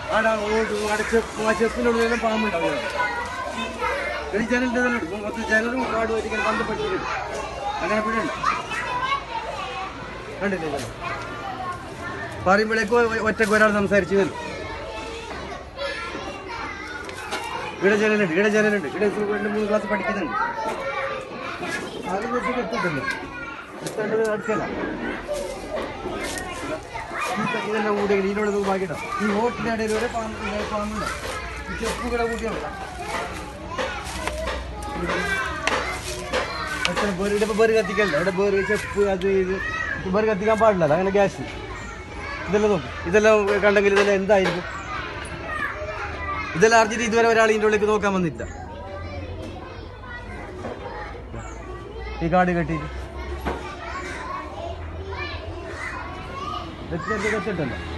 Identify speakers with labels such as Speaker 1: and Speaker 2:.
Speaker 1: അവിടെ ഓട് അവിടെ ചെപ്പ് ആ ചെപ്പിനുള്ളിലെല്ലാം പാമ്പുണ്ടാവും ഈ ജനലിൻ്റെ തന്നെ എടുക്കും കുറച്ച് ജനലും കാടുമായിട്ട് ഇങ്ങനെ ബന്ധപ്പെട്ടിട്ടുണ്ട് അങ്ങനെ പിടിയുണ്ട് കണ്ടില്ലേ ഇതെല്ലാം? പറയുമ്പോഴേക്കും ഒ- ഒറ്റക്ക് ഒരാൾ സംസാരിച്ചു വരും ഇവിടെ ജനലുണ്ട് ഇവിടെ ജനലുണ്ട് ഇവിടെ ഇപ്പൊ രണ്ട് മൂന്ന് ക്ലാസ് പഠിക്കുന്നുണ്ട് അത് വെച്ച് എത്തിയിട്ടുണ്ട് എത്തേണ്ടത് അടുക്കല ഇതെല്ലാം കൂടി ഇതിനോട് നോക്കിട്ടോ ഈ ഹോട്ടിൻ്റെ ഇടയിൽ വരെ പാമ്പ് പാമ്പുണ്ട് ഈ ചെപ്പ് കൂടെ കൂട്ടിയാൽ എത്ര ബേറ് ഇവിടെ ബേറ് കത്തിക്കല്ല ഇവിടെ ബേറ് ചെപ്പ് അത് ഇത് ബേറ് കത്തിക്കാൻ പാടില്ല അങ്ങനെ ഗ്യാസ് ഇതെല്ലാം നോക്കും ഇതെല്ലാം കണ്ടെങ്കിൽ ഇതെല്ലാം എന്തായിരിക്കും ഇതെല്ലാം അറിഞ്ഞിട്ട് ഇതുവരെ ഒരാൾ ഇതിൻ്റെ ഉള്ളിലേക്ക് നോക്കാൻ വന്നില്ല ഈ കാട് കെട്ടിയിട്ട് വെച്ചിട്ടല്ലോ